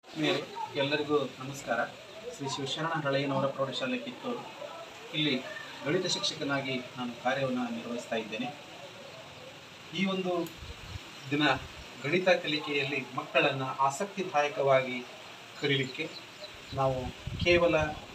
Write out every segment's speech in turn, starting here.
ಮೇಲೆ ಎಲ್ಲರಿಗೂ ನಮಸ್ಕಾರ ಶ್ರೀ ಶಿವಶರಣ ಹಳೆಯನವರ ಪ್ರೌಢಶಾಲೆ ಕಿತ್ತೂರು ಇಲ್ಲಿ ಗಣಿತ ಶಿಕ್ಷಕನಾಗಿ ನಾನು ಕಾರ್ಯವನ್ನು ನಿರ್ವಹಿಸ್ತಾ ಇದ್ದೇನೆ ಈ ಒಂದು ದಿನ ಗಣಿತ ಕಲಿಕೆಯಲ್ಲಿ ಮಕ್ಕಳನ್ನು ಆಸಕ್ತಿದಾಯಕವಾಗಿ ಕಲೀಲಿಕ್ಕೆ ನಾವು ಕೇವಲ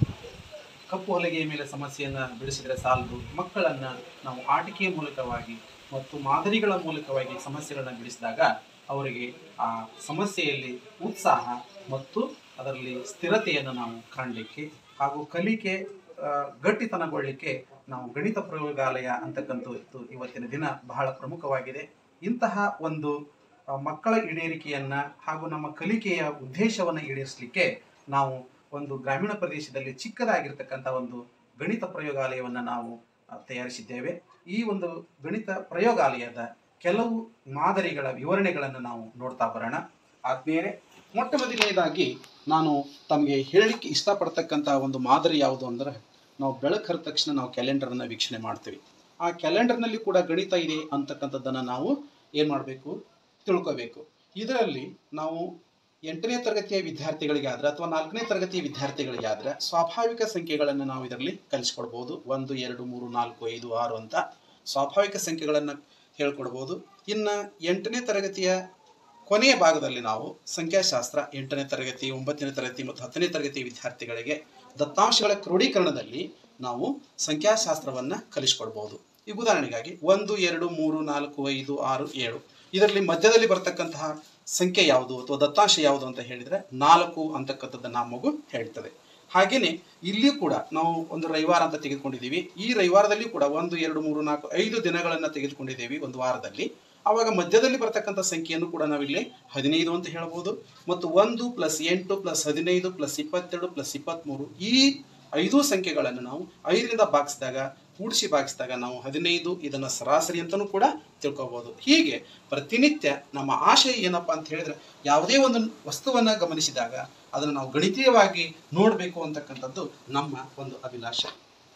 ಕಪ್ಪು ಹಲಗೆಯ ಮೇಲೆ ಸಮಸ್ಯೆಯನ್ನು ಬಿಡಿಸಿದರೆ ಸಾಲದು ಮಕ್ಕಳನ್ನು ನಾವು ಆಟಿಕೆಯ ಮೂಲಕವಾಗಿ ಮತ್ತು ಮಾದರಿಗಳ ಮೂಲಕವಾಗಿ ಸಮಸ್ಯೆಗಳನ್ನು ಬಿಡಿಸಿದಾಗ ಅವರಿಗೆ ಆ ಸಮಸ್ಯೆಯಲ್ಲಿ ಉತ್ಸಾಹ ಮತ್ತು ಅದರಲ್ಲಿ ಸ್ಥಿರತೆಯನ್ನು ನಾವು ಕಾಣಲಿಕ್ಕೆ ಹಾಗೂ ಕಲಿಕೆ ಆ, ಗಟ್ಟಿತನಗೊಳ್ಳಲಿಕ್ಕೆ ನಾವು ಗಣಿತ ಪ್ರಯೋಗಾಲಯ ಅಂತಕ್ಕಂಥದ್ದು ಇವತ್ತಿನ ದಿನ ಬಹಳ ಪ್ರಮುಖವಾಗಿದೆ ಇಂತಹ ಒಂದು ಆ, ಮಕ್ಕಳ ಈಡೇರಿಕೆಯನ್ನ ಹಾಗೂ ನಮ್ಮ ಕಲಿಕೆಯ ಉದ್ದೇಶವನ್ನು ಈಡೇರಿಸಲಿಕ್ಕೆ ನಾವು ಒಂದು ಗ್ರಾಮೀಣ ಪ್ರದೇಶದಲ್ಲಿ ಚಿಕ್ಕದಾಗಿರ್ತಕ್ಕಂಥ ಒಂದು ಗಣಿತ ಪ್ರಯೋಗಾಲಯವನ್ನು ನಾವು ಆ, ತಯಾರಿಸಿದ್ದೇವೆ ಈ ಒಂದು ಗಣಿತ ಪ್ರಯೋಗಾಲಯದ ಕೆಲವು ಮಾದರಿಗಳ ವಿವರಣೆಗಳನ್ನು ನಾವು ನೋಡ್ತಾ ಬರೋಣ ಆದ್ಮೇಲೆ ಮೊಟ್ಟ ಮೊದಲನೇದಾಗಿ ನಾನು ತಮಗೆ ಹೇಳಲಿಕ್ಕೆ ಇಷ್ಟಪಡ್ತಕ್ಕಂಥ ಒಂದು ಮಾದರಿ ಯಾವುದು ಅಂದ್ರೆ ನಾವು ಬೆಳಕು ಹರಿದ ತಕ್ಷಣ ನಾವು ಕ್ಯಾಲೆಂಡರನ್ನು ವೀಕ್ಷಣೆ ಮಾಡ್ತೀವಿ ಆ ಕ್ಯಾಲೆಂಡರ್ನಲ್ಲಿ ಕೂಡ ಗಣಿತ ಇದೆ ಅಂತಕ್ಕಂಥದ್ದನ್ನು ನಾವು ಏನು ಮಾಡಬೇಕು ತಿಳ್ಕೋಬೇಕು ಇದರಲ್ಲಿ ನಾವು ಎಂಟನೇ ತರಗತಿಯ ವಿದ್ಯಾರ್ಥಿಗಳಿಗೆ ಆದ್ರೆ ಅಥವಾ ನಾಲ್ಕನೇ ತರಗತಿಯ ವಿದ್ಯಾರ್ಥಿಗಳಿಗೆ ಆದ್ರೆ ಸ್ವಾಭಾವಿಕ ಸಂಖ್ಯೆಗಳನ್ನು ನಾವು ಇದರಲ್ಲಿ ಕಲಿಸ್ಕೊಡ್ಬೋದು ಒಂದು ಎರಡು ಮೂರು ನಾಲ್ಕು ಐದು ಆರು ಅಂತ ಸ್ವಾಭಾವಿಕ ಸಂಖ್ಯೆಗಳನ್ನು ಹೇಳ್ಕೊಡ್ಬೋದು ಇನ್ನು ಎಂಟನೇ ತರಗತಿಯ ಕೊನೆಯ ಭಾಗದಲ್ಲಿ ನಾವು ಸಂಖ್ಯಾಶಾಸ್ತ್ರ ಎಂಟನೇ ತರಗತಿ ಒಂಬತ್ತನೇ ತರಗತಿ ಮತ್ತು ಹತ್ತನೇ ತರಗತಿ ವಿದ್ಯಾರ್ಥಿಗಳಿಗೆ ದತ್ತಾಂಶಗಳ ಕ್ರೋಢೀಕರಣದಲ್ಲಿ ನಾವು ಸಂಖ್ಯಾಶಾಸ್ತ್ರವನ್ನು ಕಲಿಸ್ಕೊಡ್ಬೋದು ಈಗ ಉದಾಹರಣೆಗಾಗಿ ಒಂದು ಎರಡು ಮೂರು ನಾಲ್ಕು ಐದು ಆರು ಏಳು ಇದರಲ್ಲಿ ಮಧ್ಯದಲ್ಲಿ ಬರ್ತಕ್ಕಂತಹ ಸಂಖ್ಯೆ ಯಾವುದು ಅಥವಾ ದತ್ತಾಂಶ ಯಾವುದು ಅಂತ ಹೇಳಿದರೆ ನಾಲ್ಕು ಅಂತಕ್ಕಂಥದ್ದನ್ನು ಆ ಮಗು ಹೇಳ್ತದೆ ಹಾಗೆಯೇ ಇಲ್ಲಿಯೂ ಕೂಡ ನಾವು ಒಂದು ರವಿವಾರ ಅಂತ ತೆಗೆದುಕೊಂಡಿದ್ದೀವಿ ಈ ರವಿವಾರದಲ್ಲಿ ಕೂಡ ಒಂದು ಎರಡು ಮೂರು ನಾಲ್ಕು ಐದು ದಿನಗಳನ್ನು ತೆಗೆದುಕೊಂಡಿದ್ದೀವಿ ಒಂದು ವಾರದಲ್ಲಿ ಆವಾಗ ಮಧ್ಯದಲ್ಲಿ ಬರ್ತಕ್ಕಂಥ ಸಂಖ್ಯೆಯನ್ನು ಕೂಡ ನಾವಿಲ್ಲಿ ಹದಿನೈದು ಅಂತ ಹೇಳ್ಬೋದು ಮತ್ತು ಒಂದು ಪ್ಲಸ್ ಎಂಟು ಪ್ಲಸ್ ಹದಿನೈದು ಪ್ಲಸ್ ಇಪ್ಪತ್ತೆರಡು ಪ್ಲಸ್ ಇಪ್ಪತ್ತ್ಮೂರು ಈ ಐದು ಸಂಖ್ಯೆಗಳನ್ನು ನಾವು ಐದರಿಂದ ಭಾಗಿಸಿದಾಗ ಕೂಡಿಸಿ ಭಾಗಿಸಿದಾಗ ನಾವು ಹದಿನೈದು ಇದನ್ನು ಸರಾಸರಿ ಅಂತಲೂ ಕೂಡ ತಿಳ್ಕೊಬೋದು ಹೀಗೆ ಪ್ರತಿನಿತ್ಯ ನಮ್ಮ ಆಶಯ ಏನಪ್ಪ ಅಂತ ಹೇಳಿದ್ರೆ ಯಾವುದೇ ಒಂದು ವಸ್ತುವನ್ನು ಗಮನಿಸಿದಾಗ ಅದನ್ನು ನಾವು ಗಣಿತೀಯವಾಗಿ ನೋಡಬೇಕು ಅಂತಕ್ಕಂಥದ್ದು ನಮ್ಮ ಒಂದು ಅಭಿಲಾಷೆ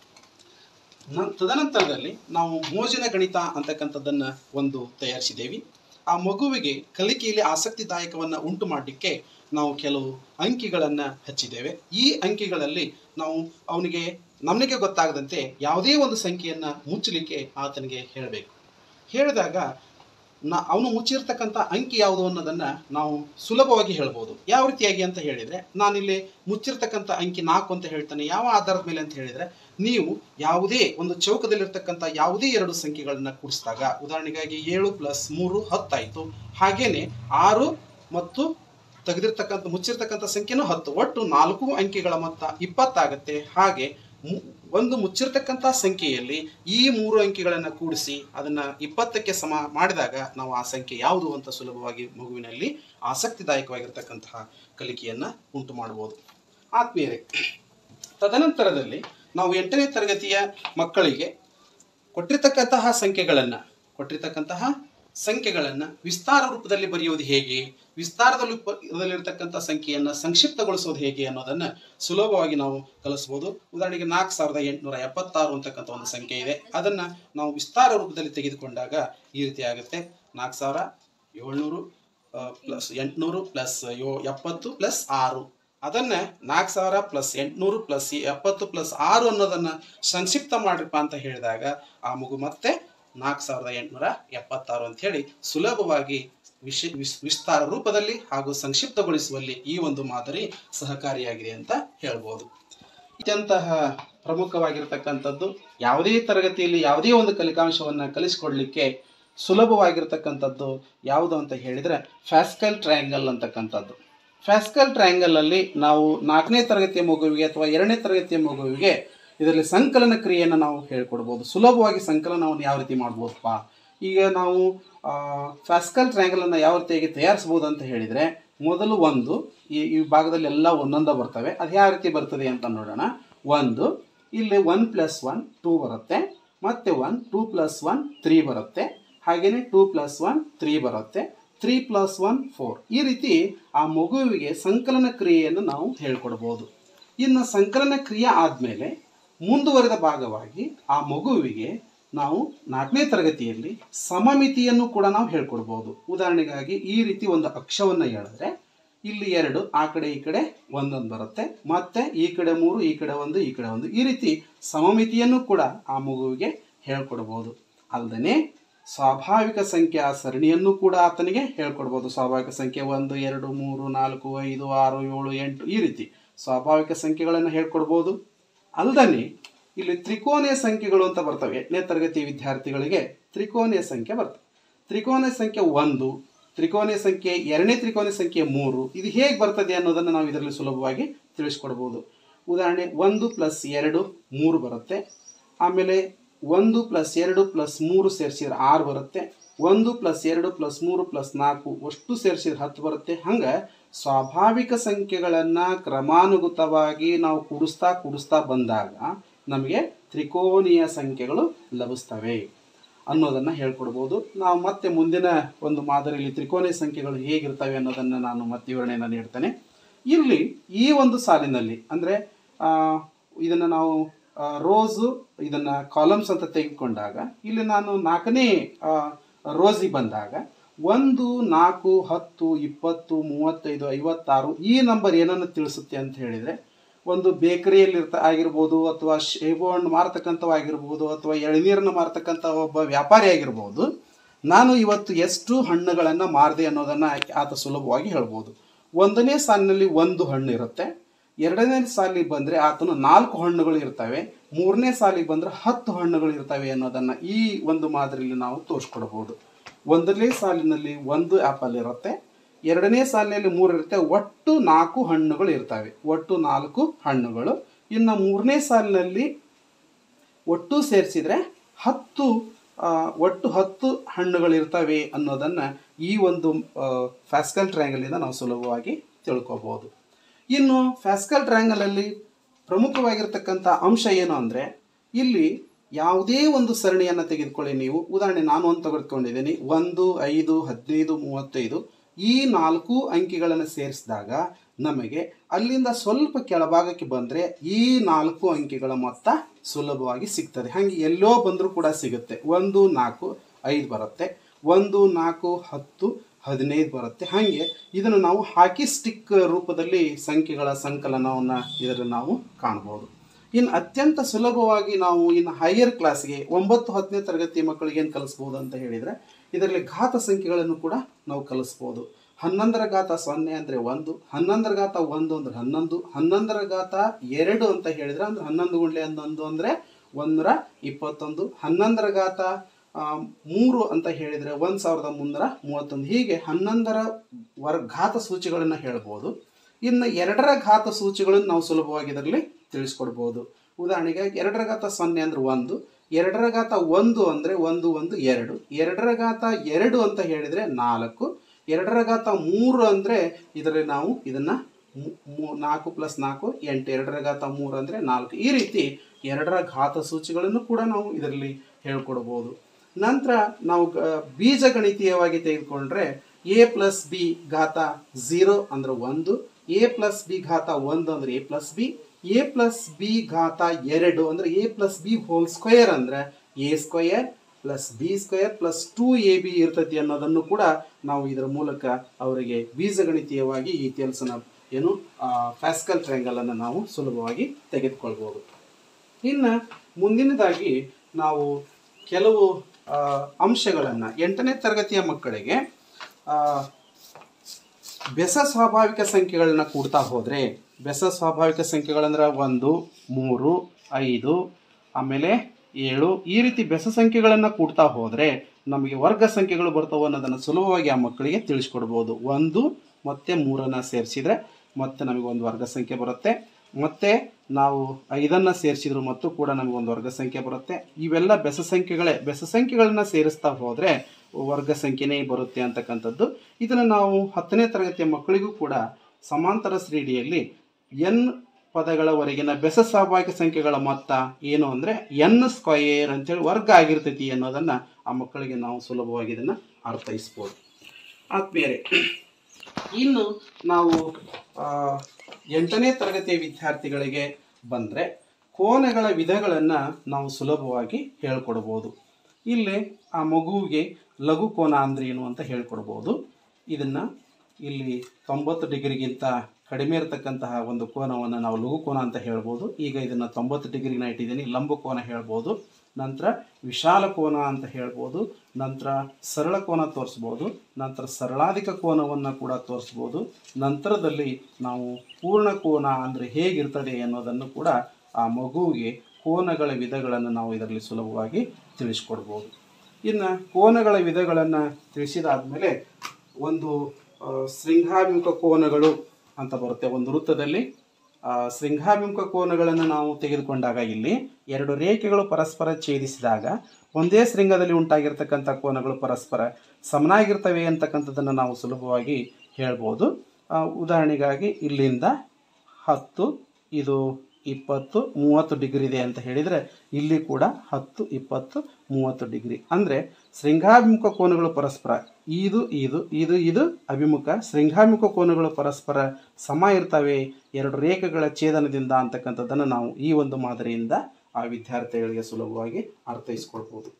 ನ- ತದನಂತರದಲ್ಲಿ ನಾವು ಮೋಜಿನ ಗಣಿತ ಅಂತಕ್ಕಂಥದ್ದನ್ನು ಒಂದು ತಯಾರಿಸಿದ್ದೇವೆ ಆ ಮಗುವಿಗೆ ಕಲಿಕೆಯಲ್ಲಿ ಆಸಕ್ತಿದಾಯಕವನ್ನು ಉಂಟು ಮಾಡಲಿಕ್ಕೆ ನಾವು ಕೆಲವು ಅಂಕಿಗಳನ್ನು ಹಚ್ಚಿದ್ದೇವೆ ಈ ಅಂಕಿಗಳಲ್ಲಿ ನಾವು ಅವನಿಗೆ ನಮಗೆ ಗೊತ್ತಾಗದಂತೆ ಯಾವುದೇ ಒಂದು ಸಂಖ್ಯೆಯನ್ನು ಮುಚ್ಚಲಿಕ್ಕೆ ಆತನಿಗೆ ಹೇಳಬೇಕು ಹೇಳಿದಾಗ ನಾ ಅವನು ಮುಚ್ಚಿರ್ತಕ್ಕಂಥ ಅಂಕಿ ಯಾವುದು ಅನ್ನೋದನ್ನು ನಾವು ಸುಲಭವಾಗಿ ಹೇಳ್ಬೋದು ಯಾವ ರೀತಿಯಾಗಿ ಅಂತ ಹೇಳಿದರೆ ನಾನಿಲ್ಲಿ ಮುಚ್ಚಿರ್ತಕ್ಕಂಥ ಅಂಕಿ ನಾಲ್ಕು ಅಂತ ಹೇಳ್ತಾನೆ ಯಾವ ಆಧಾರದ ಮೇಲೆ ಅಂತ ಹೇಳಿದರೆ ನೀವು ಯಾವುದೇ ಒಂದು ಚೌಕದಲ್ಲಿರ್ತಕ್ಕಂಥ ಯಾವುದೇ ಎರಡು ಸಂಖ್ಯೆಗಳನ್ನು ಕೂಡಿಸಿದಾಗ ಉದಾಹರಣೆಗಾಗಿ ಏಳು ಪ್ಲಸ್ ಮೂರು ಹತ್ತಾಯಿತು ಹಾಗೇನೆ ಆರು ಮತ್ತು ತೆಗೆದಿರ್ತಕ್ಕಂಥ ಮುಚ್ಚಿರ್ತಕ್ಕಂಥ ಸಂಖ್ಯೆನೂ ಹತ್ತು ಒಟ್ಟು ನಾಲ್ಕು ಅಂಕಿಗಳ ಮೊತ್ತ ಇಪ್ಪತ್ತಾಗತ್ತೆ ಹಾಗೆ ಮು- ಒಂದು ಮುಚ್ಚಿರ್ತಕ್ಕಂಥ ಸಂಖ್ಯೆಯಲ್ಲಿ ಈ ಮೂರು ಅಂಕಿಗಳನ್ನು ಕೂಡಿಸಿ ಅದನ್ನು ಇಪ್ಪತ್ತಕ್ಕೆ ಸಮ ಮಾಡಿದಾಗ ನಾವು ಆ ಸಂಖ್ಯೆ ಯಾವುದು ಅಂತ ಸುಲಭವಾಗಿ ಮಗುವಿನಲ್ಲಿ ಆಸಕ್ತಿದಾಯಕವಾಗಿರ್ತಕ್ಕಂತಹ ಕಲಿಕೆಯನ್ನು ಉಂಟು ಮಾಡ್ಬೋದು ಆತ್ಮೀಯರೇ ತದನಂತರದಲ್ಲಿ ನಾವು ಎಂಟನೇ ತರಗತಿಯ ಮಕ್ಕಳಿಗೆ ಕೊಟ್ಟಿರ್ತಕ್ಕಂತಹ ಸಂಖ್ಯೆಗಳನ್ನು ಕೊಟ್ಟಿರ್ತಕ್ಕಂತಹ ಸಂಖ್ಯೆಗಳನ್ನು ವಿಸ್ತಾರ ರೂಪದಲ್ಲಿ ಬರೆಯುವುದು ಹೇಗೆ ವಿಸ್ತಾರದಲ್ಲಿ ರೂಪದಲ್ಲಿರ್ತಕ್ಕಂಥ ಸಂಖ್ಯೆಯನ್ನು ಸಂಕ್ಷಿಪ್ತಗೊಳಿಸೋದು ಹೇಗೆ ಅನ್ನೋದನ್ನು ಸುಲಭವಾಗಿ ನಾವು ಕಲಿಸ್ಬೋದು ಉದಾಹರಣೆಗೆ ನಾಲ್ಕು ಸಾವಿರದ ಎಂಟುನೂರ ಎಪ್ಪತ್ತಾರು ಅಂತಕ್ಕಂಥ ಒಂದು ಸಂಖ್ಯೆ ಇದೆ ಅದನ್ನು ನಾವು ವಿಸ್ತಾರ ರೂಪದಲ್ಲಿ ತೆಗೆದುಕೊಂಡಾಗ ಈ ರೀತಿ ಆಗುತ್ತೆ ನಾಲ್ಕು ಸಾವಿರ ಏಳ್ನೂರು ಪ್ಲಸ್ ಎಂಟುನೂರು ಪ್ಲಸ್ ಯೋ ಎಪ್ಪತ್ತು ಪ್ಲಸ್ ಆರು ಅದನ್ನು ನಾಲ್ಕು ಸಾವಿರ ಪ್ಲಸ್ ಎಂಟುನೂರು ಪ್ಲಸ್ ಎಪ್ಪತ್ತು ಪ್ಲಸ್ ಆರು ಅನ್ನೋದನ್ನು ಸಂಕ್ಷಿಪ್ತ ಮಾಡ್ರಪ್ಪ ಅಂತ ಹೇಳಿದಾಗ ಆ ಮಗು ಮತ್ತೆ ನಾಲ್ಕು ಸಾವಿರದ ಎಂಟುನೂರ ಎಪ್ಪತ್ತಾರು ಅಂತ ಹೇಳಿ ಸುಲಭವಾಗಿ ವಿಶ್ ವಿಸ್ ವಿಸ್ತಾರ ರೂಪದಲ್ಲಿ ಹಾಗೂ ಸಂಕ್ಷಿಪ್ತಗೊಳಿಸುವಲ್ಲಿ ಈ ಒಂದು ಮಾದರಿ ಸಹಕಾರಿಯಾಗಿದೆ ಅಂತ ಹೇಳ್ಬೋದು ಅತ್ಯಂತಹ ಪ್ರಮುಖವಾಗಿರ್ತಕ್ಕಂಥದ್ದು ಯಾವುದೇ ತರಗತಿಯಲ್ಲಿ ಯಾವುದೇ ಒಂದು ಕಲಿಕಾಂಶವನ್ನು ಕಲಿಸ್ಕೊಡ್ಲಿಕ್ಕೆ ಸುಲಭವಾಗಿರ್ತಕ್ಕಂಥದ್ದು ಯಾವುದು ಅಂತ ಹೇಳಿದರೆ ಫ್ಯಾಸ್ಕಲ್ ಟ್ರಯಾಂಗಲ್ ಅಂತಕ್ಕಂಥದ್ದು ಫ್ಯಾಸ್ಕಲ್ ಟ್ರಯಾಂಗಲಲ್ಲಿ ನಾವು ನಾಲ್ಕನೇ ತರಗತಿಯ ಮಗುವಿಗೆ ಅಥವಾ ಎರಡನೇ ತರಗತಿಯ ಮಗುವಿಗೆ ಇದರಲ್ಲಿ ಸಂಕಲನ ಕ್ರಿಯೆಯನ್ನು ನಾವು ಹೇಳ್ಕೊಡ್ಬೋದು ಸುಲಭವಾಗಿ ಸಂಕಲನವನ್ನು ಯಾವ ರೀತಿ ಮಾಡ್ಬೋದಪ್ಪ ಈಗ ನಾವು ಫ್ಯಾಸ್ಕಲ್ ಟ್ರಯಾಂಗಲನ್ನು ಯಾವ ರೀತಿಯಾಗಿ ತಯಾರಿಸ್ಬೋದು ಅಂತ ಹೇಳಿದರೆ ಮೊದಲು ಒಂದು ಈ ಈ ಭಾಗದಲ್ಲಿ ಎಲ್ಲ ಒಂದೊಂದ ಬರ್ತವೆ ಅದು ಯಾವ ರೀತಿ ಬರ್ತದೆ ಅಂತ ನೋಡೋಣ ಒಂದು ಇಲ್ಲಿ ಒನ್ ಪ್ಲಸ್ ಒನ್ ಟೂ ಬರುತ್ತೆ ಮತ್ತೆ one two plus one three ಬರುತ್ತೆ ಹಾಗೆಯೇ ಟೂ ಪ್ಲಸ್ ಒನ್ ತ್ರೀ ಬರುತ್ತೆ ತ್ರೀ ಪ್ಲಸ್ ಒನ್ ಫೋರ್ ಈ ರೀತಿ ಆ ಮಗುವಿಗೆ ಸಂಕಲನ ಕ್ರಿಯೆಯನ್ನು ನಾವು ಹೇಳ್ಕೊಡ್ಬೋದು ಇನ್ನು ಸಂಕಲನ ಕ್ರಿಯೆ ಆದಮೇಲೆ ಮುಂದುವರೆದ ಭಾಗವಾಗಿ ಆ ಮಗುವಿಗೆ ನಾವು ನಾಲ್ಕನೇ ತರಗತಿಯಲ್ಲಿ ಸಮಮಿತಿಯನ್ನು ಕೂಡ ನಾವು ಹೇಳ್ಕೊಡ್ಬೋದು ಉದಾಹರಣೆಗಾಗಿ ಈ ರೀತಿ ಒಂದು ಅಕ್ಷವನ್ನು ಹೇಳಿದ್ರೆ ಇಲ್ಲಿ ಎರಡು ಆ ಕಡೆ ಈ ಕಡೆ ಒಂದೊಂದು ಬರುತ್ತೆ ಮತ್ತೆ ಈ ಕಡೆ ಮೂರು ಈ ಕಡೆ ಒಂದು ಈ ಕಡೆ ಒಂದು ಈ ರೀತಿ ಸಮಮಿತಿಯನ್ನು ಕೂಡ ಆ ಮಗುವಿಗೆ ಹೇಳ್ಕೊಡ್ಬೋದು ಅಲ್ಲದೆ ಸ್ವಾಭಾವಿಕ ಸಂಖ್ಯಾ ಸರಣಿಯನ್ನು ಕೂಡ ಆತನಿಗೆ ಹೇಳ್ಕೊಡ್ಬೋದು ಸ್ವಾಭಾವಿಕ ಸಂಖ್ಯೆ ಒಂದು ಎರಡು ಮೂರು ನಾಲ್ಕು ಐದು ಆರು ಏಳು ಎಂಟು ಈ ರೀತಿ ಸ್ವಾಭಾವಿಕ ಸಂಖ್ಯೆಗಳನ್ನು ಹೇಳ್ಕೊಡ್ಬೋದು ಅಲ್ಲದೆ ಇಲ್ಲಿ ತ್ರಿಕೋನೀಯ ಸಂಖ್ಯೆಗಳು ಅಂತ ಬರ್ತವೆ ಎಂಟನೇ ತರಗತಿ ವಿದ್ಯಾರ್ಥಿಗಳಿಗೆ ತ್ರಿಕೋನೀಯ ಸಂಖ್ಯೆ ಬರ್ತವೆ ತ್ರಿಕೋನ ಸಂಖ್ಯೆ ಒಂದು ತ್ರಿಕೋನೀಯ ಸಂಖ್ಯೆ ಎರಡನೇ ತ್ರಿಕೋನೀಯ ಸಂಖ್ಯೆ ಮೂರು ಇದು ಹೇಗೆ ಬರ್ತದೆ ಅನ್ನೋದನ್ನು ನಾವು ಇದರಲ್ಲಿ ಸುಲಭವಾಗಿ ತಿಳಿಸ್ಕೊಡ್ಬೋದು ಉದಾಹರಣೆ ಒಂದು ಪ್ಲಸ್ ಎರಡು ಮೂರು ಬರುತ್ತೆ ಆಮೇಲೆ ಒಂದು ಪ್ಲಸ್ ಎರಡು ಪ್ಲಸ್ ಮೂರು ಸೇರಿಸಿದ್ರೆ ಆರು ಬರುತ್ತೆ ಒಂದು ಪ್ಲಸ್ ಎರಡು ಪ್ಲಸ್ ಮೂರು ಪ್ಲಸ್ ನಾಲ್ಕು ಅಷ್ಟು ಸೇರಿಸಿದ್ರೆ ಹತ್ತು ಬರುತ್ತೆ ಹಂಗೆ ಸ್ವಾಭಾವಿಕ ಸಂಖ್ಯೆಗಳನ್ನು ಕ್ರಮಾನುಗತವಾಗಿ ನಾವು ಕೂಡಿಸ್ತಾ ಕೂಡಿಸ್ತಾ ಬಂದಾಗ ನಮಗೆ ತ್ರಿಕೋನೀಯ ಸಂಖ್ಯೆಗಳು ಲಭಿಸ್ತವೆ ಅನ್ನೋದನ್ನು ಹೇಳ್ಕೊಡ್ಬೋದು ನಾವು ಮತ್ತೆ ಮುಂದಿನ ಒಂದು ಮಾದರಿಯಲ್ಲಿ ತ್ರಿಕೋನೀಯ ಸಂಖ್ಯೆಗಳು ಹೇಗಿರ್ತವೆ ಅನ್ನೋದನ್ನು ನಾನು ಮತ್ತೆ ವಿವರಣೆಯನ್ನು ನೀಡ್ತೇನೆ ಇಲ್ಲಿ ಈ ಒಂದು ಸಾಲಿನಲ್ಲಿ ಅಂದರೆ ಇದನ್ನು ನಾವು ರೋಸು ಇದನ್ನು ಕಾಲಮ್ಸ್ ಅಂತ ತೆಗೆದುಕೊಂಡಾಗ ಇಲ್ಲಿ ನಾನು ನಾಲ್ಕನೇ ರೋಸಿಗೆ ಬಂದಾಗ ಒಂದು ನಾಲ್ಕು ಹತ್ತು ಇಪ್ಪತ್ತು ಮೂವತ್ತೈದು ಐವತ್ತಾರು ಈ ನಂಬರ್ ಏನನ್ನು ತಿಳಿಸುತ್ತೆ ಅಂತ ಹೇಳಿದರೆ ಒಂದು ಬೇಕರಿಯಲ್ಲಿ ಇರ್ತ ಆಗಿರ್ಬೋದು ಅಥವಾ ಶೇಬು ಹಣ್ಣು ಮಾರ್ತಕ್ಕಂಥವು ಆಗಿರ್ಬೋದು ಅಥವಾ ಎಳನೀರನ್ನು ಮಾರ್ತಕ್ಕಂಥ ಒಬ್ಬ ವ್ಯಾಪಾರಿ ಆಗಿರ್ಬೋದು ನಾನು ಇವತ್ತು ಎಷ್ಟು ಹಣ್ಣುಗಳನ್ನು ಮಾರಿದೆ ಅನ್ನೋದನ್ನು ಆತ ಸುಲಭವಾಗಿ ಹೇಳ್ಬೋದು ಒಂದನೇ ಸಾಲಿನಲ್ಲಿ ಒಂದು ಹಣ್ಣು ಇರುತ್ತೆ ಎರಡನೇ ಸಾಲಿಗೆ ಬಂದರೆ ಆತನು ನಾಲ್ಕು ಹಣ್ಣುಗಳು ಇರ್ತವೆ ಮೂರನೇ ಸಾಲಿಗೆ ಬಂದರೆ ಹತ್ತು ಹಣ್ಣುಗಳು ಇರ್ತವೆ ಅನ್ನೋದನ್ನು ಈ ಒಂದು ಮಾದರಿಯಲ್ಲಿ ನಾವು ತೋರಿಸ್ಕೊಡ್ಬೋದು ಒಂದನೇ ಸಾಲಿನಲ್ಲಿ ಒಂದು ಆ್ಯಪಲ್ ಇರುತ್ತೆ ಎರಡನೇ ಸಾಲಿನಲ್ಲಿ ಮೂರು ಇರುತ್ತೆ ಒಟ್ಟು ನಾಲ್ಕು ಹಣ್ಣುಗಳು ಇರ್ತವೆ ಒಟ್ಟು ನಾಲ್ಕು ಹಣ್ಣುಗಳು ಇನ್ನು ಮೂರನೇ ಸಾಲಿನಲ್ಲಿ ಒಟ್ಟು ಸೇರಿಸಿದರೆ ಹತ್ತು ಆ, ಒಟ್ಟು ಹತ್ತು ಹಣ್ಣುಗಳು ಇರ್ತವೆ ಅನ್ನೋದನ್ನು ಈ ಒಂದು ಫ್ಯಾಸ್ಕಲ್ ಟ್ರಯಾಂಗಲಿಂದ ನಾವು ಸುಲಭವಾಗಿ ತಿಳ್ಕೊಬೋದು ಇನ್ನು ಫ್ಯಾಸ್ಕಲ್ ಟ್ರಯಾಂಗಲಲ್ಲಿ ಪ್ರಮುಖವಾಗಿರ್ತಕ್ಕಂಥ ಅಂಶ ಏನು ಅಂದರೆ ಇಲ್ಲಿ ಯಾವುದೇ ಒಂದು ಸರಣಿಯನ್ನು ತೆಗೆದುಕೊಳ್ಳಿ ನೀವು ಉದಾಹರಣೆ ನಾನು ಒಂದು ತೆಗೆದುಕೊಂಡಿದ್ದೀನಿ ಒಂದು ಐದು ಹದಿನೈದು ಮೂವತ್ತೈದು ಈ ನಾಲ್ಕು ಅಂಕಿಗಳನ್ನು ಸೇರಿಸಿದಾಗ ನಮಗೆ ಅಲ್ಲಿಂದ ಸ್ವಲ್ಪ ಕೆಳಭಾಗಕ್ಕೆ ಬಂದರೆ ಈ ನಾಲ್ಕು ಅಂಕಿಗಳ ಮೊತ್ತ ಸುಲಭವಾಗಿ ಸಿಗ್ತದೆ ಹಾಗೆ ಎಲ್ಲೋ ಬಂದರೂ ಕೂಡ ಸಿಗುತ್ತೆ ಒಂದು ನಾಲ್ಕು ಐದು ಬರುತ್ತೆ ಒಂದು ನಾಲ್ಕು ಹತ್ತು ಹದಿನೈದು ಬರುತ್ತೆ ಹಾಗೆ ಇದನ್ನು ನಾವು ಹಾಕಿ ಸ್ಟಿಕ್ ರೂಪದಲ್ಲಿ ಸಂಖ್ಯೆಗಳ ಸಂಕಲನವನ್ನು ಇದರಲ್ಲಿ ನಾವು ಕಾಣ್ಬೋದು ಇನ್ನು ಅತ್ಯಂತ ಸುಲಭವಾಗಿ ನಾವು ಇನ್ನು ಹೈಯರ್ ಕ್ಲಾಸ್ಗೆ ಒಂಬತ್ತು ಹತ್ತನೇ ತರಗತಿ ಮಕ್ಕಳಿಗೆ ಏನು ಕಲಿಸ್ಬೋದು ಅಂತ ಹೇಳಿದರೆ ಇದರಲ್ಲಿ ಘಾತ ಸಂಖ್ಯೆಗಳನ್ನು ಕೂಡ ನಾವು ಕಲಿಸ್ಬೋದು ಹನ್ನೊಂದರ ಘಾತ ಸೊನ್ನೆ ಅಂದರೆ ಒಂದು ಹನ್ನೊಂದರ ಘಾತ ಒಂದು ಅಂದರೆ ಹನ್ನೊಂದು ಹನ್ನೊಂದರ ಘಾತ ಎರಡು ಅಂತ ಹೇಳಿದ್ರೆ ಅಂದ್ರೆ ಹನ್ನೊಂದು ಗುಂಡ್ಲೆ ಹನ್ನೊಂದು ಅಂದರೆ ಒಂದರ ಇಪ್ಪತ್ತೊಂದು ಹನ್ನೊಂದರ ಘಾತ ಆ, ಮೂರು ಅಂತ ಹೇಳಿದರೆ ಒಂದು ಸಾವಿರದ ಮುನ್ನೂರ ಮೂವತ್ತೊಂದು ಹೀಗೆ ಹನ್ನೊಂದರ ವರ್ ಘಾತ ಸೂಚಿಗಳನ್ನು ಹೇಳ್ಬೋದು ಇನ್ನು ಎರಡರ ಘಾತ ಸೂಚಿಗಳನ್ನು ನಾವು ಸುಲಭವಾಗಿ ಇದರಲ್ಲಿ ತಿಳಿಸ್ಕೊಡ್ಬೋದು ಉದಾಹರಣೆಗೆ ಎರಡರ ಘಾತ ಸೊನ್ನೆ ಅಂದ್ರೆ ಒಂದು ಎರಡರ ಘಾತ ಒಂದು ಅಂದರೆ ಒಂದು ಒಂದು ಎರಡು ಎರಡರ ಘಾತ ಎರಡು ಅಂತ ಹೇಳಿದರೆ ನಾಲ್ಕು ಎರಡರ ಘಾತ ಮೂರು ಅಂದರೆ ಇದರಲ್ಲಿ ನಾವು ಇದನ್ನು ನಾಲ್ಕು ಪ್ಲಸ್ ನಾಲ್ಕು ಎಂಟು ಎರಡರ ಘಾತ ಮೂರು ಅಂದರೆ ನಾಲ್ಕು ಈ ರೀತಿ ಎರಡರ ಘಾತ ಸೂಚಿಗಳನ್ನು ಕೂಡ ನಾವು ಇದರಲ್ಲಿ ಹೇಳ್ಕೊಡ್ಬೋದು ನಂತರ ನಾವು ಗ- ಬೀಜಗಣಿತೀಯವಾಗಿ ತೆಗೆದುಕೊಂಡ್ರೆ ಎ ಪ್ಲಸ್ ಬಿ ಘಾತ ಝೀರೋ ಅಂದ್ರೆ ಒಂದು ಎ ಪ್ಲಸ್ ಬಿ ಘಾತ ಒಂದು ಅಂದ್ರೆ A plus B A plus B ಘಾತ ಎರಡು ಅಂದ್ರೆ A plus B whole square ಅಂದ್ರೆ A square plus B square plus two A B ಇರ್ತೈತಿ ಅನ್ನೋದನ್ನು ಕೂಡ ನಾವು ಇದರ ಮೂಲಕ ಅವರಿಗೆ ಬೀಜಗಣಿತೀಯವಾಗಿ ಈ ಕೆಲಸನ ಏನು ಫ್ಯಾಸ್ಕಲ್ ಟ್ರಯಾಂಗಲ್ ಅನ್ನು ನಾವು ಸುಲಭವಾಗಿ ತೆಗೆದುಕೊಳ್ಬೋದು ಇನ್ನು ಮುಂದಿನದಾಗಿ ನಾವು ಕೆಲವು ಅಂಶಗಳನ್ನು ಎಂಟನೇ ತರಗತಿಯ ಮಕ್ಕಳಿಗೆ ಆ, ಬೆಸ ಸ್ವಾಭಾವಿಕ ಸಂಖ್ಯೆಗಳನ್ನ ಕೂಡ್ತಾ ಹೋದರೆ ಬೆಸ ಸ್ವಾಭಾವಿಕ ಸಂಖ್ಯೆಗಳಂದ್ರೆ ಒಂದು ಮೂರು ಐದು ಆಮೇಲೆ ಏಳು ಈ ರೀತಿ ಬೆಸ ಸಂಖ್ಯೆಗಳನ್ನು ಕೂಡ್ತಾ ಹೋದರೆ ನಮಗೆ ವರ್ಗ ಸಂಖ್ಯೆಗಳು ಬರ್ತವೆ ಅನ್ನೋದನ್ನು ಸುಲಭವಾಗಿ ಆ ಮಕ್ಕಳಿಗೆ ತಿಳಿಸ್ಕೊಡ್ಬೋದು ಒಂದು ಮತ್ತು ಮೂರನ್ನು ಸೇರಿಸಿದರೆ ಮತ್ತೆ ನಮಗೆ ಒಂದು ವರ್ಗ ಸಂಖ್ಯೆ ಬರುತ್ತೆ ಮತ್ತೆ ನಾವು ಐದನ್ನು ಸೇರಿಸಿದ್ರು ಮತ್ತು ಕೂಡ ನಮಗೆ ಒಂದು ವರ್ಗ ಸಂಖ್ಯೆ ಬರುತ್ತೆ ಇವೆಲ್ಲ ಬೆಸ ಸಂಖ್ಯೆಗಳೇ ಬೆಸ ಸಂಖ್ಯೆಗಳನ್ನ ಸೇರಿಸ್ತಾ ಹೋದರೆ ವರ್ಗ ಸಂಖ್ಯೆನೇ ಬರುತ್ತೆ ಅಂತಕ್ಕಂಥದ್ದು ಇದನ್ನು ನಾವು ಹತ್ತನೇ ತರಗತಿಯ ಮಕ್ಕಳಿಗೂ ಕೂಡ ಸಮಾಂತರ ಶ್ರೇಣಿಯಲ್ಲಿ ಎನ್ ಪದಗಳವರೆಗಿನ ಬೆಸ ಸ್ವಾಭಾವಿಕ ಸಂಖ್ಯೆಗಳ ಮೊತ್ತ ಏನು ಅಂದರೆ ಎನ್ ಸ್ಕ್ವಯರ್ ಅಂತೇಳಿ ವರ್ಗ ಆಗಿರ್ತೈತಿ ಅನ್ನೋದನ್ನು ಆ ಮಕ್ಕಳಿಗೆ ನಾವು ಸುಲಭವಾಗಿ ಇದನ್ನು ಅರ್ಥೈಸ್ಬೋದು ಆತ್ಮೀಯರೇ ಇನ್ನು ನಾವು ಆ, ಎಂಟನೇ ತರಗತಿಯ ವಿದ್ಯಾರ್ಥಿಗಳಿಗೆ ಬಂದರೆ ಕೋನಗಳ ವಿಧಗಳನ್ನು ನಾವು ಸುಲಭವಾಗಿ ಹೇಳ್ಕೊಡ್ಬೋದು ಇಲ್ಲಿ ಆ ಮಗುವಿಗೆ ಲಘು ಕೋನ ಅಂದ್ರೆ ಏನು ಅಂತ ಹೇಳ್ಕೊಡ್ಬೋದು ಇದನ್ನು ಇಲ್ಲಿ ತೊಂಬತ್ತು ಡಿಗ್ರಿಗಿಂತ ಕಡಿಮೆ ಇರತಕ್ಕಂತಹ ಒಂದು ಕೋನವನ್ನು ನಾವು ಲಘು ಕೋನ ಅಂತ ಹೇಳ್ಬೋದು ಈಗ ಇದನ್ನು ತೊಂಬತ್ತು ಡಿಗ್ರಿನ ಇಟ್ಟಿದ್ದೀನಿ ಲಂಬ ಕೋನ ಹೇಳ್ಬೋದು ನಂತರ ವಿಶಾಲ ಕೋನ ಅಂತ ಹೇಳ್ಬೋದು ನಂತರ ಸರಳ ಕೋನ ತೋರಿಸ್ಬೋದು ನಂತರ ಸರಳಾಧಿಕ ಕೋನವನ್ನು ಕೂಡ ತೋರಿಸ್ಬೋದು ನಂತರದಲ್ಲಿ ನಾವು ಪೂರ್ಣ ಕೋನ ಅಂದರೆ ಹೇಗಿರ್ತದೆ ಅನ್ನೋದನ್ನು ಕೂಡ ಆ ಮಗುವಿಗೆ ಕೋನಗಳ ವಿಧಗಳನ್ನು ನಾವು ಇದರಲ್ಲಿ ಸುಲಭವಾಗಿ ತಿಳಿಸ್ಕೊಡ್ಬೋದು ಇನ್ನು ಕೋನಗಳ ವಿಧಗಳನ್ನು ತಿಳಿಸಿದಾದ್ಮೇಲೆ ಒಂದು ಆ, ಶೃಂಗಾಭಿಮುಖ ಕೋನಗಳು ಅಂತ ಬರುತ್ತೆ ಒಂದು ವೃತ್ತದಲ್ಲಿ ಆ, ಶೃಂಗಾಭಿಮುಖ ಕೋನಗಳನ್ನು ನಾವು ತೆಗೆದುಕೊಂಡಾಗ ಇಲ್ಲಿ ಎರಡು ರೇಖೆಗಳು ಪರಸ್ಪರ ಛೇದಿಸಿದಾಗ ಒಂದೇ ಶೃಂಗದಲ್ಲಿ ಉಂಟಾಗಿರ್ತಕ್ಕಂಥ ಕೋನಗಳು ಪರಸ್ಪರ ಸಮನಾಗಿರ್ತವೆ ಅಂತಕ್ಕಂಥದ್ದನ್ನು ನಾವು ಸುಲಭವಾಗಿ ಹೇಳ್ಬೋದು ಆ, ಉದಾಹರಣೆಗಾಗಿ ಇಲ್ಲಿಂದ ಹತ್ತು ಇದು ಇಪ್ಪತ್ತು ಮೂವತ್ತು ಡಿಗ್ರಿ ಇದೆ ಅಂತ ಹೇಳಿದರೆ ಇಲ್ಲಿ ಕೂಡ ಹತ್ತು ಇಪ್ಪತ್ತು ಮೂವತ್ತು ಡಿಗ್ರಿ ಅಂದರೆ ಶೃಂಗಾಭಿಮುಖ ಕೋನಗಳು ಪರಸ್ಪರ ಇದು ಇದು ಇದು ಇದು ಅಭಿಮುಖ ಶೃಂಗಾಭಿಮುಖ ಕೋನಗಳು ಪರಸ್ಪರ ಸಮ ಇರ್ತವೆ ಎರಡು ರೇಖೆಗಳ ಛೇದನದಿಂದ ಅಂತಕ್ಕಂಥದ್ದನ್ನು ನಾವು ಈ ಒಂದು ಮಾದರಿಯಿಂದ ಆ ವಿದ್ಯಾರ್ಥಿಗಳಿಗೆ ಸುಲಭವಾಗಿ ಅರ್ಥೈಸ್ಕೊಳ್ಬೋದು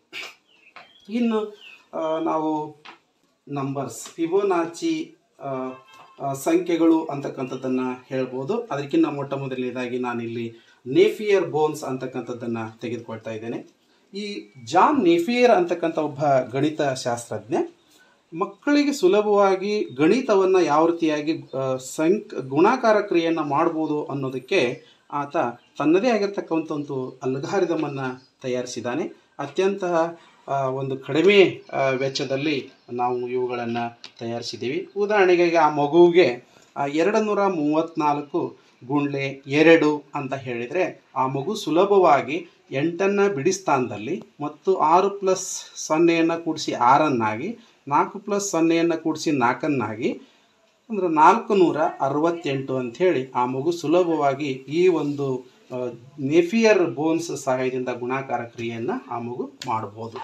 ಇನ್ನು ಆ, ನಾವು ನಂಬರ್ಸ್ ಫಿಬೋನಾಚಿ ಆ, ಆ, ಸಂಖ್ಯೆಗಳು ಅಂತಕ್ಕಂಥದ್ದನ್ನು ಹೇಳ್ಬೋದು ಅದಕ್ಕಿಂತ ಮೊಟ್ಟ ಮೊದಲನೇದಾಗಿ ನಾನಿಲ್ಲಿ ನೇಫಿಯರ್ ಬೋನ್ಸ್ ಅಂತಕ್ಕಂಥದ್ದನ್ನು ತೆಗೆದುಕೊಳ್ತಾ ಇದ್ದೇನೆ ಈ ಜಾನ್ ನೇಫಿಯರ್ ಅಂತಕ್ಕಂಥ ಒಬ್ಬ ಗಣಿತ ಶಾಸ್ತ್ರಜ್ಞ ಮಕ್ಕಳಿಗೆ ಸುಲಭವಾಗಿ ಗಣಿತವನ್ನು ಯಾವ ರೀತಿಯಾಗಿ ಆ, ಸಂಕ್ ಗುಣಾಕಾರ ಕ್ರಿಯೆಯನ್ನು ಮಾಡ್ಬೋದು ಅನ್ನೋದಕ್ಕೆ ಆತ ತನ್ನದೇ ಆಗಿರ್ತಕ್ಕಂಥ ಒಂದು ಅಲ್ಗಾರಿದಮನ್ನು ತಯಾರಿಸಿದ್ದಾನೆ ಅತ್ಯಂತ ಆ, ಒಂದು ಕಡಿಮೆ ಆ, ವೆಚ್ಚದಲ್ಲಿ ನಾವು ಇವುಗಳನ್ನು ತಯಾರಿಸಿದ್ದೀವಿ ಉದಾಹರಣೆಗೆ ಈಗ ಆ ಮಗುವಿಗೆ ಎರಡು ನೂರ ಮೂವತ್ತ್ನಾಲ್ಕು ಗುಂಡ್ಲೆ ಎರಡು ಅಂತ ಹೇಳಿದರೆ ಆ ಮಗು ಸುಲಭವಾಗಿ ಎಂಟನ್ನು ಬಿಡಿ ಸ್ಥಾನದಲ್ಲಿ ಮತ್ತು ಆರು ಪ್ಲಸ್ ಸೊನ್ನೆಯನ್ನು ಕೂಡಿಸಿ ಆರನ್ನಾಗಿ ನಾಲ್ಕು ಪ್ಲಸ್ ಸೊನ್ನೆಯನ್ನು ಕೂಡಿಸಿ ನಾಲ್ಕನ್ನಾಗಿ ಅಂದ್ರೆ ನಾಲ್ಕು ನೂರ ಅರವತ್ತೆಂಟು ಅಂಥೇಳಿ ಆ ಮಗು ಸುಲಭವಾಗಿ ಈ ಒಂದು ಆ, ನೆಫಿಯರ್ ಬೋನ್ಸ್ ಸಹಾಯದಿಂದ ಗುಣಾಕಾರ ಕ್ರಿಯೆಯನ್ನು ಆ ಮಗು ಮಾಡ್ಬೋದು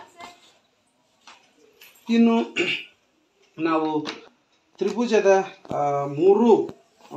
ಇನ್ನು ನಾವು ತ್ರಿಭುಜದ ಆ, ಮೂರು ಆ,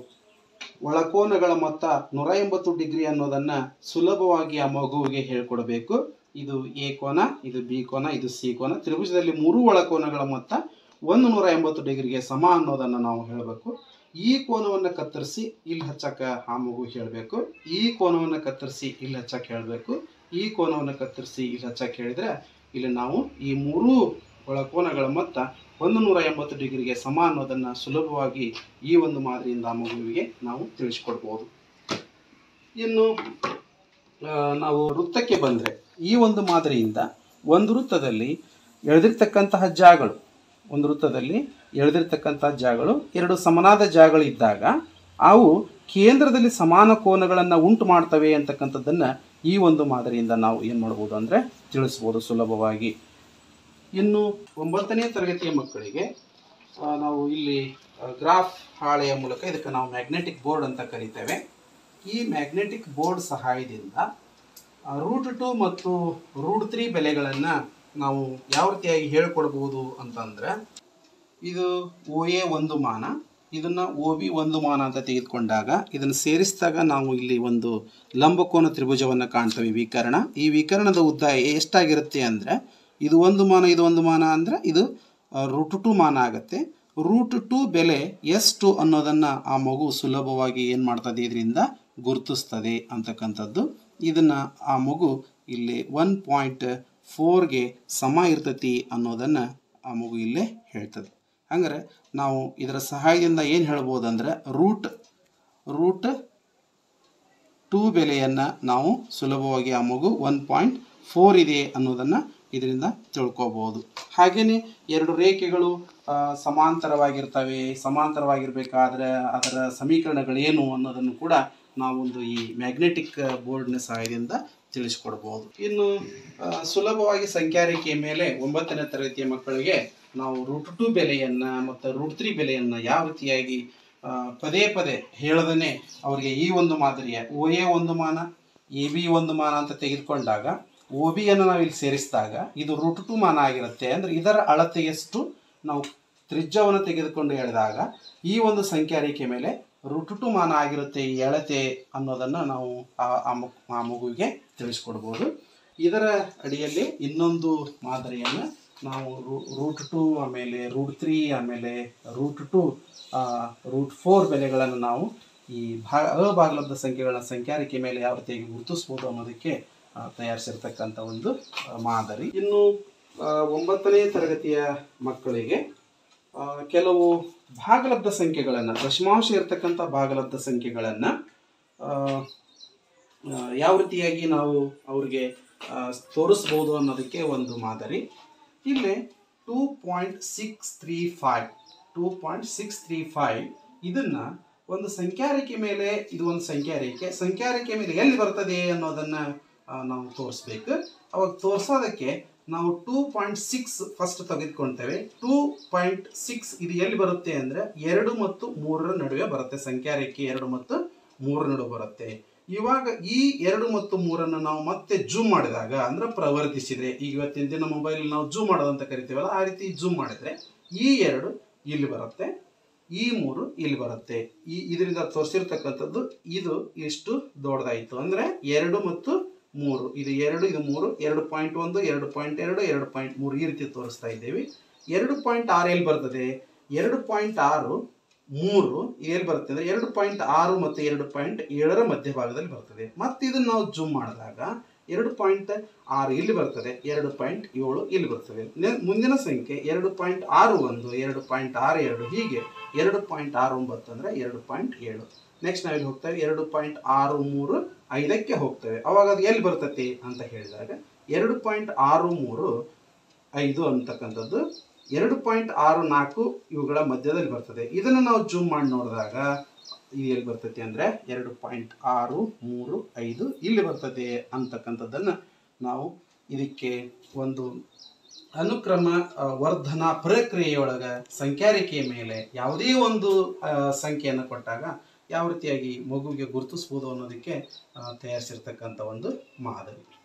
ಒಳಕೋನಗಳ ಮೊತ್ತ ನೂರ ಎಂಬತ್ತು ಡಿಗ್ರಿ ಅನ್ನೋದನ್ನು ಸುಲಭವಾಗಿ ಆ ಮಗುವಿಗೆ ಹೇಳ್ಕೊಡ್ಬೇಕು ಇದು ಎ ಕೋನ ಇದು ಬಿ ಕೋನ ಇದು ಸಿ ಕೋನ ತ್ರಿಭುಜದಲ್ಲಿ ಮೂರು ಒಳಕೋನಗಳ ಮೊತ್ತ ಒಂದು ನೂರ ಎಂಬತ್ತು ಡಿಗ್ರಿಗೆ ಸಮ ಅನ್ನೋದನ್ನು ನಾವು ಹೇಳಬೇಕು ಈ ಕೋನವನ್ನು ಕತ್ತರಿಸಿ ಇಲ್ಲಿ ಹಚ್ಚಕ್ಕೆ ಆ ಮಗು ಹೇಳಬೇಕು ಈ ಕೋನವನ್ನು ಕತ್ತರಿಸಿ ಇಲ್ಲಿ ಹಚ್ಚಕ್ಕೆ ಹೇಳಬೇಕು ಈ ಕೋನವನ್ನು ಕತ್ತರಿಸಿ ಇಲ್ಲಿ ಹಚ್ಚಕ್ಕೆ ಹೇಳಿದರೆ ಇಲ್ಲಿ ನಾವು ಈ ಮೂರೂ ಒಳಕೋನಗಳ ಮೊತ್ತ ಒಂದು ನೂರ ಎಂಬತ್ತು ಡಿಗ್ರಿಗೆ ಸಮ ಅನ್ನೋದನ್ನು ಸುಲಭವಾಗಿ ಈ ಒಂದು ಮಾದರಿಯಿಂದ ಆ ಮಗುವಿಗೆ ನಾವು ತಿಳಿಸ್ಕೊಡ್ಬೋದು ಇನ್ನು ಆ, ನಾವು ವೃತ್ತಕ್ಕೆ ಬಂದರೆ ಈ ಒಂದು ಮಾದರಿಯಿಂದ ಒಂದು ವೃತ್ತದಲ್ಲಿ ಎಳೆದಿರ್ತಕ್ಕಂತಹ ಜಾಗಗಳು ಒಂದು ವೃತ್ತದಲ್ಲಿ ಎಳೆದಿರ್ತಕ್ಕಂತಹ ಜಾಗಗಳು ಎರಡು ಸಮನಾದ ಜಾಗಗಳು ಇದ್ದಾಗ ಅವು ಕೇಂದ್ರದಲ್ಲಿ ಸಮಾನ ಕೋನಗಳನ್ನು ಉಂಟು ಮಾಡ್ತವೆ ಅಂತಕ್ಕಂಥದ್ದನ್ನು ಈ ಒಂದು ಮಾದರಿಯಿಂದ ನಾವು ಏನು ಮಾಡ್ಬೋದು ಅಂದರೆ ತಿಳಿಸ್ಬೋದು ಸುಲಭವಾಗಿ ಇನ್ನು ಒಂಬತ್ತನೇ ತರಗತಿಯ ಮಕ್ಕಳಿಗೆ ಆ, ನಾವು ಇಲ್ಲಿ ಗ್ರಾಫ್ ಹಾಳೆಯ ಮೂಲಕ ಇದಕ್ಕೆ ನಾವು ಮ್ಯಾಗ್ನೆಟಿಕ್ ಬೋರ್ಡ್ ಅಂತ ಕರಿತೇವೆ ಈ ಮ್ಯಾಗ್ನೆಟಿಕ್ ಬೋರ್ಡ್ ಸಹಾಯದಿಂದ ರೂಟ್ ಟು ಮತ್ತು ರೂಟ್ ತ್ರೀ ಬೆಲೆಗಳನ್ನು ನಾವು ಯಾವ ರೀತಿಯಾಗಿ ಹೇಳ್ಕೊಡ್ಬೋದು ಅಂತಂದ್ರೆ ಇದು ಓ ಎ ಒಂದು ಮಾನ ಇದನ್ನು ಓ ಬಿ ಒಂದು ಮಾನ ಅಂತ ತೆಗೆದುಕೊಂಡಾಗ ಇದನ್ನು ಸೇರಿಸಿದಾಗ ನಾವು ಇಲ್ಲಿ ಒಂದು ಲಂಬಕೋನ ತ್ರಿಭುಜವನ್ನು ಕಾಣ್ತೇವೆ ವಿಕರ್ಣ ಈ ವಿಕರ್ಣದ ಉದ್ದ ಎಷ್ಟಾಗಿರುತ್ತೆ ಅಂದರೆ ಇದು ಒಂದು ಮಾನ ಇದು ಒಂದು ಮಾನ ಅಂದರೆ ಇದು ರೂಟ್ ಟು ಮಾನ ಆಗುತ್ತೆ ರೂಟ್ ಟು ಬೆಲೆ ಎಷ್ಟು ಅನ್ನೋದನ್ನು ಆ ಮಗು ಸುಲಭವಾಗಿ ಏನು ಮಾಡ್ತದೆ ಇದರಿಂದ ಗುರುತಿಸ್ತದೆ ಅಂತಕ್ಕಂಥದ್ದು ಇದನ್ನು ಆ ಮಗು ಇಲ್ಲಿ ಒನ್ ಪಾಯಿಂಟ್ ಫೋರ್ಗೆ ಸಮ ಇರ್ತತಿ ಅನ್ನೋದನ್ನು ಆ ಮಗು ಇಲ್ಲೇ ಹೇಳ್ತದೆ ಹಂಗಾರೆ ನಾವು ಇದರ ಸಹಾಯದಿಂದ ಏನು ಹೇಳ್ಬೋದು ಅಂದರೆ ರೂಟ್ ರೂಟ್ ಟೂ ಬೆಲೆಯನ್ನು ನಾವು ಸುಲಭವಾಗಿ ಆ ಮಗು ಒನ್ ಪಾಯಿಂಟ್ ಫೋರ್ ಇದೆ ಅನ್ನೋದನ್ನು ಇದರಿಂದ ತಿಳ್ಕೊಬೋದು ಹಾಗೆಯೇ ಎರಡು ರೇಖೆಗಳು ಆ, ಸಮಾಂತರವಾಗಿರ್ತವೆ ಸಮಾಂತರವಾಗಿರಬೇಕಾದ್ರೆ ಅದರ ಸಮೀಕರಣಗಳೇನು ಅನ್ನೋದನ್ನು ಕೂಡ ನಾವೊಂದು ಈ ಮ್ಯಾಗ್ನೆಟಿಕ್ ಬೋರ್ಡ್ನ ಸಹಾಯದಿಂದ ತಿಳಿಸ್ಕೊಡ್ಬೋದು ಇನ್ನು ಆ, ಸುಲಭವಾಗಿ ಸಂಖ್ಯಾರೇಖೆಯ ಮೇಲೆ ಒಂಬತ್ತನೇ ತರಗತಿಯ ಮಕ್ಕಳಿಗೆ ನಾವು ರೂಟ್ ಟು ಬೆಲೆಯನ್ನು ಮತ್ತು ರೂಟ್ ತ್ರೀ ಬೆಲೆಯನ್ನು ಯಾವ ರೀತಿಯಾಗಿ ಆ, ಪದೇ ಪದೇ ಹೇಳದೇ ಅವರಿಗೆ ಈ ಒಂದು ಮಾದರಿಯ ಓ ಎ ಒಂದು ಮಾನ ಎ ಬಿ ಒಂದು ಮಾನ ಅಂತ ತೆಗೆದುಕೊಂಡಾಗ ಓ ಬಿಯನ್ನು ನಾವು ಇಲ್ಲಿ ಸೇರಿಸಿದಾಗ ಇದು ರೂಟ್ ಟು ಮಾನ ಆಗಿರುತ್ತೆ ಅಂದರೆ ಇದರ ಅಳತೆಯಷ್ಟು ನಾವು ತ್ರಿಜ್ಯವನ್ನು ತೆಗೆದುಕೊಂಡು ಎಳೆದಾಗ ಈ ಒಂದು ಸಂಖ್ಯಾ ರೇಖೆ ಮೇಲೆ ರೂಟ್ ಟು ಮಾನ ಆಗಿರುತ್ತೆ ಈ ಎಳತೆ ಅನ್ನೋದನ್ನು ನಾವು ಆ ಆ ಮಗು ಆ ಮಗುವಿಗೆ ತಿಳಿಸ್ಕೊಡ್ಬೋದು ಇದರ ಅಡಿಯಲ್ಲಿ ಇನ್ನೊಂದು ಮಾದರಿಯನ್ನು ನಾವು ರೂಟ್ ಟು ಆಮೇಲೆ ರೂಟ್ ತ್ರೀ ಆಮೇಲೆ ರೂಟ್ ಟು ರೂಟ್ ಫೋರ್ ಬೆಲೆಗಳನ್ನು ನಾವು ಈ ಭಾ ಅಭಾಗಲಬ್ಧ ಸಂಖ್ಯೆಗಳ ಸಂಖ್ಯಾರಿಕೆ ಮೇಲೆ ಯಾವ ರೀತಿಯಾಗಿ ಗುರುತಿಸ್ಬೋದು ಅನ್ನೋದಕ್ಕೆ ಆ, ತಯಾರಿಸಿರ್ತಕ್ಕಂಥ ಒಂದು ಆ, ಮಾದರಿ ಇನ್ನು ಆ, ಒಂಬತ್ತನೇ ತರಗತಿಯ ಮಕ್ಕಳಿಗೆ ಆ, ಕೆಲವು ಭಾಗಲಬ್ಧ ಸಂಖ್ಯೆಗಳನ್ನು ದಶಮಾಂಶ ಇರತಕ್ಕಂಥ ಭಾಗಲಬ್ಧ ಸಂಖ್ಯೆಗಳನ್ನು ಯಾವ ರೀತಿಯಾಗಿ ನಾವು ಅವ್ರಿಗೆ ಆ, ತೋರಿಸ್ಬೋದು ಅನ್ನೋದಕ್ಕೆ ಒಂದು ಮಾದರಿ ಇಲ್ಲಿ two point six three five two point six three five ಇದನ್ನು ಒಂದು ಸಂಖ್ಯಾರೇಖೆ ಮೇಲೆ ಇದು ಒಂದು ಸಂಖ್ಯಾರೇಖೆ ಸಂಖ್ಯಾರೇಖೆ ಮೇಲೆ ಎಲ್ಲಿ ಬರ್ತದೆ ಅನ್ನೋದನ್ನು ನಾವು ತೋರಿಸ್ಬೇಕು ಅವಾಗ ತೋರಿಸೋದಕ್ಕೆ ನಾವು ಟೂ ಪಾಯಿಂಟ್ ಸಿಕ್ಸ್ ಫಸ್ಟ್ ತೆಗೆದುಕೊಳ್ತೇವೆ ಟೂ ಪಾಯಿಂಟ್ ಸಿಕ್ಸ್ ಇದು ಎಲ್ಲಿ ಬರುತ್ತೆ ಅಂದರೆ ಎರಡು ಮತ್ತು ಮೂರರ ನಡುವೆ ಬರುತ್ತೆ ಸಂಖ್ಯಾರೇಖೆ ಎರಡು ಮತ್ತು ಮೂರರ ನಡುವೆ ಬರುತ್ತೆ ಇವಾಗ ಈ ಎರಡು ಮತ್ತು ಮೂರನ್ನು ನಾವು ಮತ್ತೆ ಜೂಮ್ ಮಾಡಿದಾಗ ಅಂದ್ರೆ ಪ್ರವರ್ತಿಸಿದ್ರೆ ಈಗ ಇವತ್ತಿನ ದಿನ ಮೊಬೈಲ್ ನಾವು ಜೂಮ್ ಮಾಡೋದು ಅಂತ ಕರಿತೀವಲ್ಲ ಆ ರೀತಿ ಜೂಮ್ ಮಾಡಿದ್ರೆ ಈ ಎರಡು ಇಲ್ಲಿ ಬರುತ್ತೆ ಈ ಮೂರು ಇಲ್ಲಿ ಬರುತ್ತೆ ಈ ಇದರಿಂದ ತೋರಿಸಿರ್ತಕ್ಕಂಥದ್ದು ಇದು ಎಷ್ಟು ದೊಡ್ಡದಾಯಿತು ಅಂದ್ರೆ ಎರಡು ಮತ್ತು ಮೂರು ಇದು ಎರಡು ಇದು ಮೂರು ಎರಡು ಪಾಯಿಂಟ್ ಒಂದು ಎರಡು ಪಾಯಿಂಟ್ ಎರಡು ಎರಡು ಪಾಯಿಂಟ್ ಮೂರು ಈ ರೀತಿ ತೋರಿಸ್ತಾ ಇದ್ದೇವೆ ಎರಡು ಪಾಯಿಂಟ್ ಆರು ಎಲ್ಲಿ ಬರ್ತದೆ ಎರಡು ಪಾಯಿಂಟ್ ಆರು ಮೂರು ಎಲ್ಲಿ ಬರುತ್ತೆ ಅಂದರೆ ಎರಡು ಪಾಯಿಂಟ್ ಆರು ಮತ್ತು ಎರಡು ಪಾಯಿಂಟ್ ಏಳರ ಮಧ್ಯಭಾಗದಲ್ಲಿ ಬರ್ತದೆ ಮತ್ತೆ ಇದನ್ನು ನಾವು ಜೂಮ್ ಮಾಡಿದಾಗ ಎರಡು ಪಾಯಿಂಟ್ ಆರು ಇಲ್ಲಿ ಬರ್ತದೆ ಎರಡು ಪಾಯಿಂಟ್ ಏಳು ಇಲ್ಲಿ ಬರ್ತದೆ ನೆ- ಮುಂದಿನ ಸಂಖ್ಯೆ ಎರಡು ಪಾಯಿಂಟ್ ಆರು ಒಂದು ಎರಡು ಪಾಯಿಂಟ್ ಆರು ಎರಡು ಹೀಗೆ ಎರಡು ಪಾಯಿಂಟ್ ಆರು ಒಂಬತ್ತು ಅಂದರೆ ಎರಡು ಪಾಯಿಂಟ್ ಏಳು ನೆಕ್ಸ್ಟ್ ನಾವಿಲ್ಲಿ ಹೋಗ್ತೇವೆ ಎರಡು ಪಾಯಿಂಟ್ ಆರು ಮೂರು ಐದಕ್ಕೆ ಹೋಗ್ತೇವೆ ಅವಾಗ ಅದು ಎಲ್ಲಿ ಬರ್ತೈತಿ ಅಂತ ಹೇಳಿದಾಗ ಎರಡು ಪಾಯಿಂಟ್ ಆರು ಮೂರು ಐದು ಅಂತಕ್ಕಂಥದ್ದು ಎರಡು ಪಾಯಿಂಟ್ ಆರು ನಾಲ್ಕು ಇವುಗಳ ಮಧ್ಯದಲ್ಲಿ ಬರ್ತದೆ ಇದನ್ನು ನಾವು ಜೂಮ್ ಮಾಡಿ ನೋಡಿದಾಗ ಇದು ಎಲ್ಲಿ ಬರ್ತೈತಿ ಅಂದರೆ ಎರಡು ಪಾಯಿಂಟ್ ಆರು ಮೂರು ಐದು ಇಲ್ಲಿ ಬರ್ತದೆ ಅಂತಕ್ಕಂಥದ್ದನ್ನು ನಾವು ಇದಕ್ಕೆ ಒಂದು ಅನುಕ್ರಮ ಆ, ವರ್ಧನ ಪ್ರಕ್ರಿಯೆಯೊಳಗೆ ಸಂಖ್ಯಾರಿಕೆಯ ಮೇಲೆ ಯಾವುದೇ ಒಂದು ಆ, ಸಂಖ್ಯೆಯನ್ನು ಕೊಟ್ಟಾಗ ಯಾವ ರೀತಿಯಾಗಿ ಮಗುವಿಗೆ ಗುರುತಿಸ್ಬೋದು ಅನ್ನೋದಕ್ಕೆ ಆ, ತಯಾರಿಸಿರ್ತಕ್ಕಂಥ ಒಂದು ಮಾದರಿ